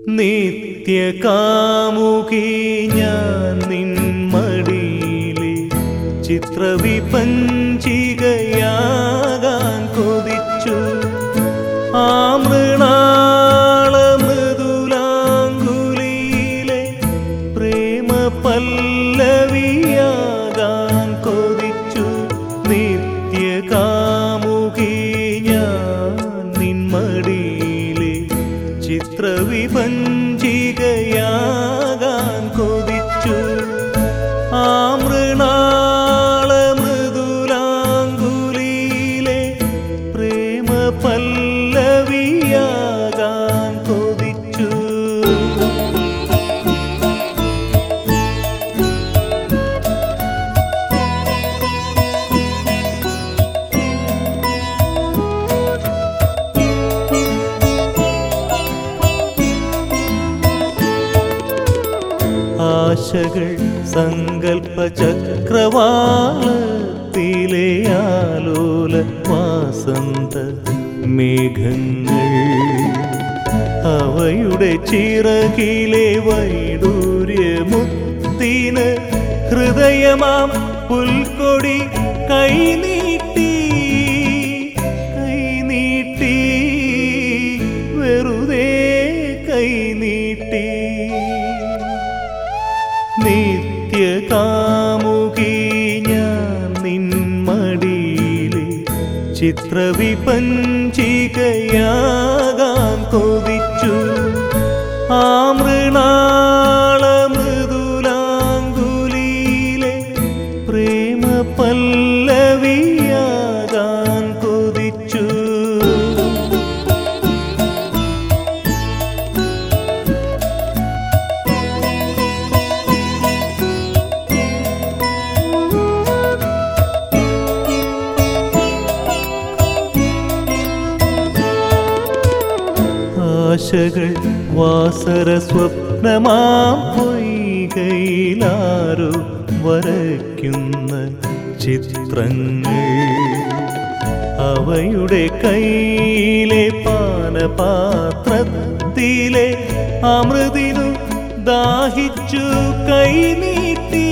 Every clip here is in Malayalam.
നിത്യകാമുകി ഞാൻ നിൻ മടിയിലെ ചിത്രവിപഞ്ചികയാകാൻ കൊതിച്ചു ആ മൃണാള മൃദുലാങ്കുലിയിലെ പ്രേമ പല്ലവിയാകാൻ കൊതിച്ചു നിത്യകാമുകി ഞാൻ നിൻ മടിയിലെ ചിത്രവിഭഞ്ചികയാകാൻ കൊതിച്ചു ആ മൃണാള മൃദുലാങ്കുലിയിലെ പ്രേമ പല്ലവിയാകാൻ കൊതിച്ചു ആശകൾ സങ്കൽപ്പ ചക്രവാളത്തിലെ ആലോല വാസന്ത മേഘങ്ങൾ അവയുടെ ചിറകിലെ വൈഡൂര്യമുത്തിന് ഹൃദയമാം പുൽക്കൊടി കൈനീട്ടി കൈനീട്ടി വെറുതെ കൈനീട്ടി നിത്യകാമുകി ഞാൻ നിൻ മടിയിലെ ചിത്രവിപഞ്ചികയാകാൻ കൊതിച്ചു ആ മൃണാള മൃദുലാങ്കുലിയിലെ പ്രേമ പല്ലവിയാകാൻ കൊതിച്ചു ആശകൾ വാസര സ്വപ്നമാം പൊയ്കയിലാരോ വരയ്ക്കുന്ന ചിത്രങ്ങൾ അവയുടെ കയ്യിലെ പാനപാത്രത്തിലെ അമൃതിനു ദാഹിച്ചു കൈനീട്ടി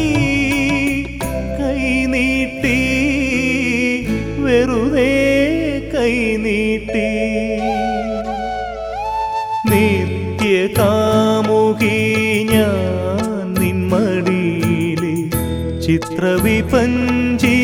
കൈനീട്ടി വെറുതെ കൈനീട്ടി നിത്യകാമുകി ഞാൻ നിൻ മടിയിലെ ചിത്രവിപഞ്ചി